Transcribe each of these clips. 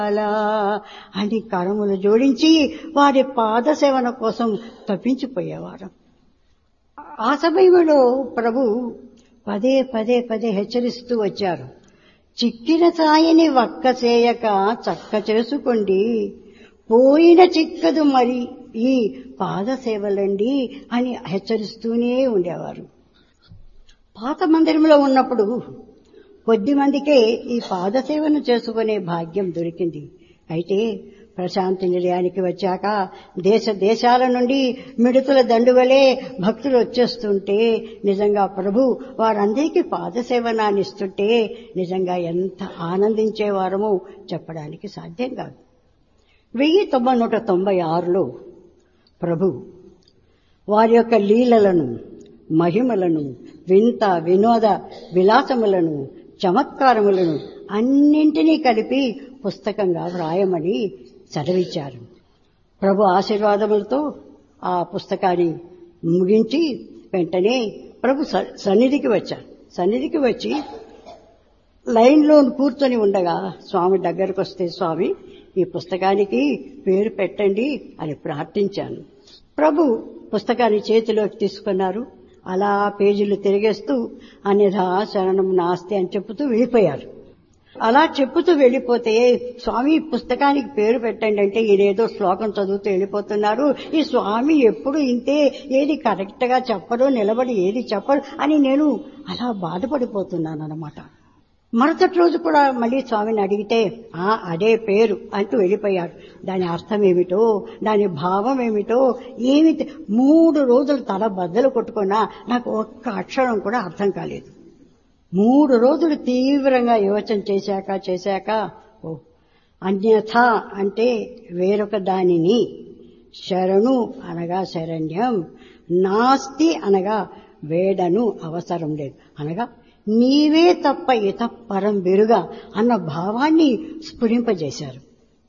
అలా అని కరములు జోడించి వారి పాద సేవన కోసం తప్పించిపోయేవారు ఆ సమయంలో ప్రభు పదే పదే పదే హెచ్చరిస్తూ వచ్చారు చిక్కిన సాయిని వక్క చేయక చక్క చేసుకోండి పోయిన చిక్కదు మరి ఈ పాద సేవలండి అని హెచ్చరిస్తూనే ఉండేవారు పాత మందిరంలో ఉన్నప్పుడు కొద్ది మందికే ఈ పాదసేవను చేసుకునే భాగ్యం దొరికింది అయితే ప్రశాంతి నిలయానికి వచ్చాక దేశ దేశాల నుండి మిడుతుల దండువలే భక్తులు వచ్చేస్తుంటే నిజంగా ప్రభు వారందరికీ పాదసేవనాన్నిస్తుంటే నిజంగా ఎంత ఆనందించేవారమో చెప్పడానికి సాధ్యం కాదు వెయ్యి తొంభై నూట తొంభై ఆరులో ప్రభు వారి యొక్క లీలలను మహిమలను వింత వినోద విలాసములను చమత్కారములను అన్నింటినీ కలిపి పుస్తకంగా వ్రాయమని చదివించారు ప్రభు ఆశీర్వాదములతో ఆ పుస్తకాన్ని ముగించి వెంటనే ప్రభు సన్నిధికి వచ్చారు సన్నిధికి వచ్చి లైన్లో కూర్చొని ఉండగా స్వామి దగ్గరకు వస్తే స్వామి ఈ పుస్తకానికి పేరు పెట్టండి అని ప్రార్థించాను ప్రభు పుస్తకాన్ని చేతిలోకి తీసుకున్నారు అలా పేజీలు తిరిగేస్తూ అన్యథా శరణం నాస్తి అని చెప్పుతూ వెళ్ళిపోయారు అలా చెప్పుతూ వెళ్ళిపోతే స్వామి పుస్తకానికి పేరు పెట్టండి అంటే ఈయనేదో శ్లోకం చదువుతూ వెళ్ళిపోతున్నారు ఈ స్వామి ఎప్పుడు ఇంతే ఏది కరెక్ట్ గా చెప్పరు నిలబడి ఏది చెప్పరు అని నేను అలా బాధపడిపోతున్నాను అనమాట మరుసటి రోజు కూడా మళ్ళీ స్వామిని అడిగితే ఆ అదే పేరు అంటూ వెళ్ళిపోయారు దాని అర్థం ఏమిటో దాని భావం ఏమిటో ఏమి మూడు రోజులు తల బద్దలు కొట్టుకున్నా నాకు ఒక్క అక్షరం కూడా అర్థం కాలేదు మూడు రోజులు తీవ్రంగా యోచన చేశాక చేశాక ఓ అన్యథ అంటే వేరొక దానిని శరణు అనగా శరణ్యం నాస్తి అనగా వేడను అవసరం లేదు అనగా నీవే తప్ప ఇత పరం బెరుగా అన్న భావాన్ని స్ఫురింపజేశారు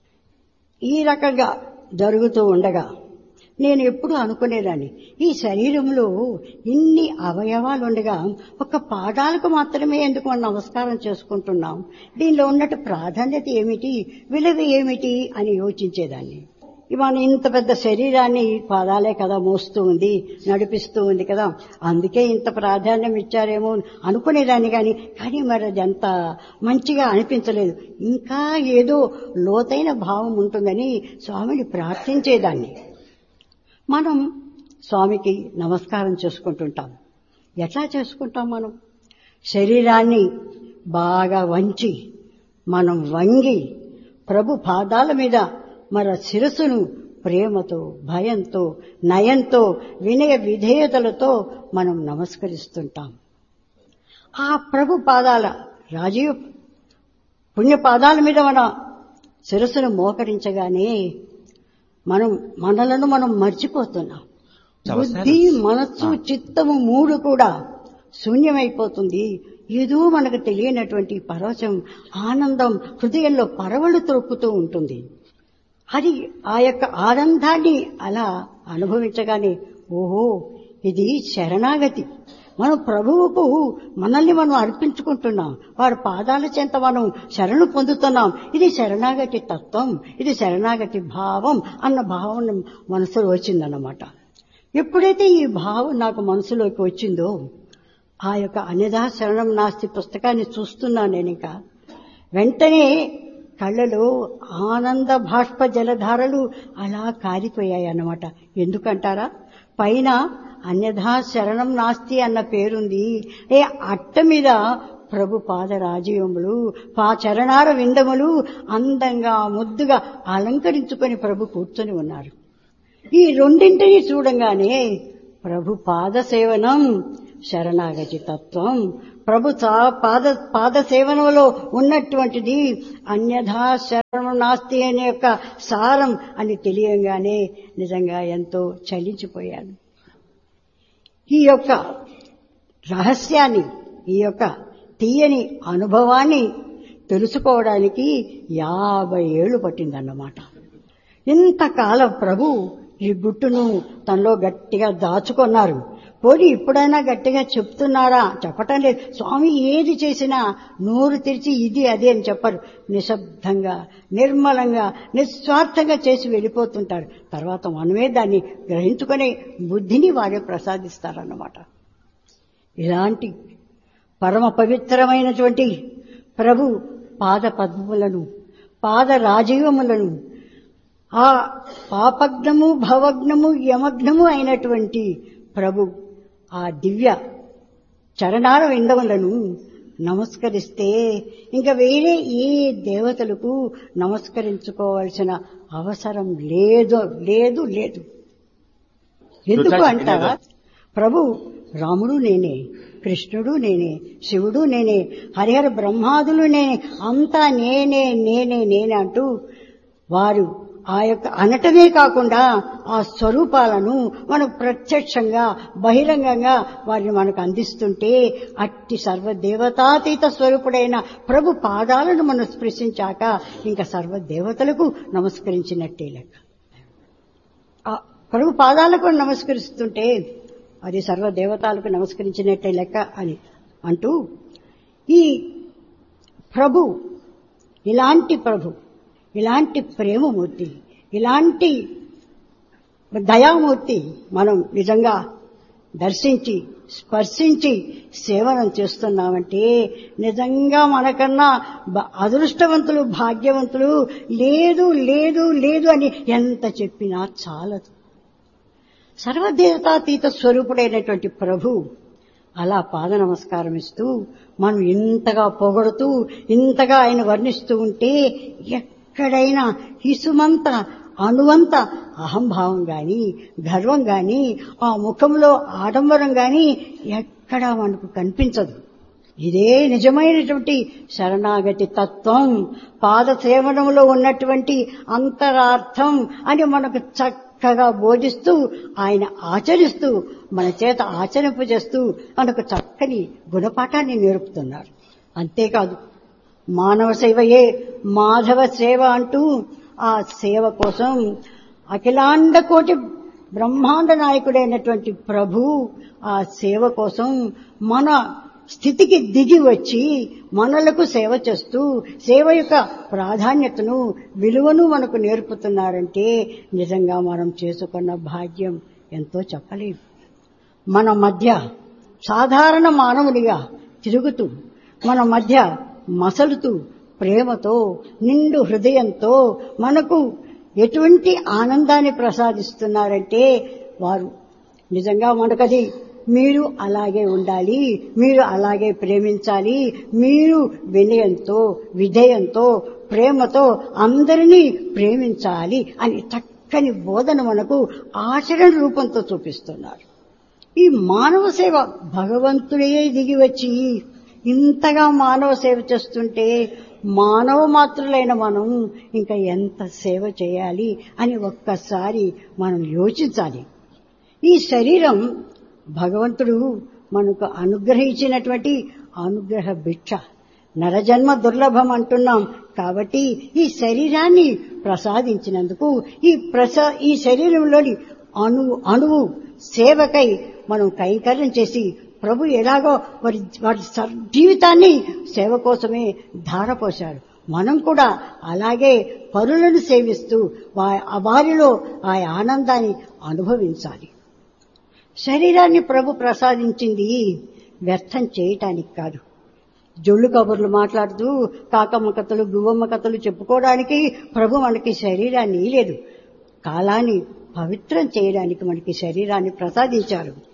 ఈ రకంగా జరుగుతూ ఉండగా నేను ఎప్పుడు అనుకునేదాన్ని ఈ శరీరంలో ఇన్ని అవయవాలు ఉండగా ఒక పాదాలకు మాత్రమే ఎందుకు మనం నమస్కారం చేసుకుంటున్నాం దీనిలో ఉన్నట్టు ప్రాధాన్యత ఏమిటి విలువ ఏమిటి అని యోచించేదాన్ని ఇవాళ ఇంత పెద్ద శరీరాన్ని పాదాలే కదా మోస్తూ ఉంది నడిపిస్తూ ఉంది కదా అందుకే ఇంత ప్రాధాన్యం ఇచ్చారేమో అనుకునేదాన్ని కానీ కానీ మరి అది అంత మంచిగా అనిపించలేదు ఇంకా ఏదో లోతైన భావం ఉంటుందని స్వామిని ప్రార్థించేదాన్ని మనం స్వామికి నమస్కారం చేసుకుంటుంటాం ఎట్లా చేసుకుంటాం మనం శరీరాన్ని బాగా వంచి మనం వంగి ప్రభు పాదాల మీద మన శిరస్సును ప్రేమతో భయంతో నయంతో వినయ విధేయతలతో మనం నమస్కరిస్తుంటాం ఆ ప్రభు పాదాల రాజీవ్ పుణ్య పాదాల మీద మన శిరస్సును మోకరించగానే మనం మనలను మనం మర్చిపోతున్నాం బుద్ధి మనస్సు చిత్తము మూడు కూడా శూన్యమైపోతుంది ఏదో మనకు తెలియనటువంటి పరవశం ఆనందం హృదయంలో పరవళ్ళు త్రొక్కుతూ ఉంటుంది అది ఆ యొక్క ఆనందాన్ని అలా అనుభవించగానే ఓహో ఇది శరణాగతి మనం ప్రభువుకు మనల్ని మనం అర్పించుకుంటున్నాం వారి పాదాల చెంత మనం శరణు పొందుతున్నాం ఇది శరణాగతి తత్వం ఇది శరణాగతి భావం అన్న భావం మనసులో వచ్చిందన్నమాట ఎప్పుడైతే ఈ భావం నాకు మనసులోకి వచ్చిందో ఆ యొక్క అన్యదా శరణం నాస్తి పుస్తకాన్ని చూస్తున్నాను నేను ఇంకా వెంటనే కళ్ళలో ఆనంద బాష్ప జలధారలు అలా కారిపోయాయి అన్నమాట ఎందుకంటారా పైన అన్యథా శరణం నాస్తి అన్న పేరుంది ఏ అట్ట మీద ప్రభు పాద రాజీవములు పా చరణార విందములు అందంగా ముద్దుగా అలంకరించుకొని ప్రభు కూర్చొని ఉన్నారు ఈ రెండింటిని చూడంగానే ప్రభు పాద సేవనం శరణాగతి తత్వం ప్రభు పాద పాద సేవనంలో ఉన్నటువంటిది అన్యథా శరణం నాస్తి అనే యొక్క సారం అని తెలియంగానే నిజంగా ఎంతో చలించిపోయాను ఈ యొక్క రహస్యాన్ని ఈ యొక్క తీయని అనుభవాన్ని తెలుసుకోవడానికి యాభై ఏళ్లు పట్టిందన్నమాట ఇంతకాలం ప్రభు ఈ గుట్టును తనలో గట్టిగా దాచుకున్నారు పోనీ ఇప్పుడైనా గట్టిగా చెప్తున్నారా చెప్పటం లేదు స్వామి ఏది చేసినా నోరు తెరిచి ఇది అది అని చెప్పరు నిశ్శబ్దంగా నిర్మలంగా నిస్వార్థంగా చేసి వెళ్ళిపోతుంటారు తర్వాత మనమే దాన్ని గ్రహించుకునే బుద్ధిని వారే ప్రసాదిస్తారన్నమాట ఇలాంటి పరమ పవిత్రమైనటువంటి ప్రభు పాద పద్మములను పాద రాజీవములను ఆ పాపగ్నము భవగ్నము యమగ్నము అయినటువంటి ప్రభు ఆ దివ్య చరణాల విందములను నమస్కరిస్తే ఇంకా వేరే ఏ దేవతలకు నమస్కరించుకోవాల్సిన అవసరం లేదు లేదు లేదు ఎందుకు అంటారా ప్రభు రాముడు నేనే కృష్ణుడు నేనే శివుడు నేనే హరిహర బ్రహ్మాదులు నేనే అంతా నేనే నేనే నేనే అంటూ వారు ఆ యొక్క అనటమే కాకుండా ఆ స్వరూపాలను మనకు ప్రత్యక్షంగా బహిరంగంగా వారిని మనకు అందిస్తుంటే అట్టి సర్వదేవతాతీత స్వరూపుడైన ప్రభు పాదాలను మనం స్పృశించాక ఇంకా సర్వదేవతలకు నమస్కరించినట్టే లెక్క ఆ ప్రభు పాదాలకు నమస్కరిస్తుంటే అది సర్వదేవతలకు నమస్కరించినట్టే లెక్క అని అంటూ ఈ ప్రభు ఇలాంటి ప్రభు ఇలాంటి ప్రేమమూర్తి ఇలాంటి దయామూర్తి మనం నిజంగా దర్శించి స్పర్శించి సేవనం చేస్తున్నామంటే నిజంగా మనకన్నా బ- అదృష్టవంతులు భాగ్యవంతులు లేదు లేదు లేదు అని ఎంత చెప్పినా చాలదు సర్వదేవతాతీత స్వరూపుడైనటువంటి ప్రభు అలా పాద నమస్కారం ఇస్తూ మనం ఇంతగా పొగడుతూ ఇంతగా ఆయన వర్ణిస్తూ ఉంటే ఎక్కడైనా హిసుమంత అణువంత అహంభావం గాని గర్వం గాని ఆ ముఖంలో ఆడంబరం గాని ఎక్కడా మనకు కనిపించదు ఇదే నిజమైనటువంటి శరణాగతి తత్వం పాద సేవనంలో ఉన్నటువంటి అంతరార్థం అని మనకు చక్కగా బోధిస్తూ ఆయన ఆచరిస్తూ మన చేత ఆచరింపు చేస్తూ మనకు చక్కని గుణపాఠాన్ని నేర్పుతున్నారు అంతేకాదు మానవ సేవయే మాధవ సేవ అంటూ ఆ సేవ కోసం అఖిలాండ కోటి బ్రహ్మాండ నాయకుడైనటువంటి ప్రభు ఆ సేవ కోసం మన స్థితికి దిగి వచ్చి మనలకు సేవ చేస్తూ సేవ యొక్క ప్రాధాన్యతను విలువను మనకు నేర్పుతున్నారంటే నిజంగా మనం చేసుకున్న భాగ్యం ఎంతో చెప్పలేము మన మధ్య సాధారణ మానవునిగా తిరుగుతూ మన మధ్య మసలుతూ ప్రేమతో నిండు హృదయంతో మనకు ఎటువంటి ఆనందాన్ని ప్రసాదిస్తున్నారంటే వారు నిజంగా మనకది మీరు అలాగే ఉండాలి మీరు అలాగే ప్రేమించాలి మీరు వినయంతో విధేయంతో ప్రేమతో అందరినీ ప్రేమించాలి అని చక్కని బోధన మనకు ఆచరణ రూపంతో చూపిస్తున్నారు ఈ మానవ సేవ భగవంతుడే దిగి వచ్చి ఇంతగా మానవ సేవ చేస్తుంటే మానవ మాత్రులైన మనం ఇంకా ఎంత సేవ చేయాలి అని ఒక్కసారి మనం యోచించాలి ఈ శరీరం భగవంతుడు మనకు అనుగ్రహించినటువంటి అనుగ్రహ భిక్ష నరజన్మ దుర్లభం అంటున్నాం కాబట్టి ఈ శరీరాన్ని ప్రసాదించినందుకు ఈ ప్రసా ఈ శరీరంలోని అణువు అణువు సేవకై మనం కైంకర్యం చేసి ప్రభు ఎలాగో వారి వారి సర్- జీవితాన్ని సేవ కోసమే ధారపోశారు మనం కూడా అలాగే పరులను సేవిస్తూ వా- ఆ వారిలో ఆ ఆనందాన్ని అనుభవించాలి శరీరాన్ని ప్రభు ప్రసాదించింది వ్యర్థం చేయటానికి కాదు జొళ్ళు కబుర్లు మాట్లాడుతూ కాకమ్మ కథలు గువ్వమ్మ కథలు చెప్పుకోవడానికి ప్రభు మనకి శరీరాన్ని లేదు కాలాన్ని పవిత్రం చేయడానికి మనకి శరీరాన్ని ప్రసాదించారు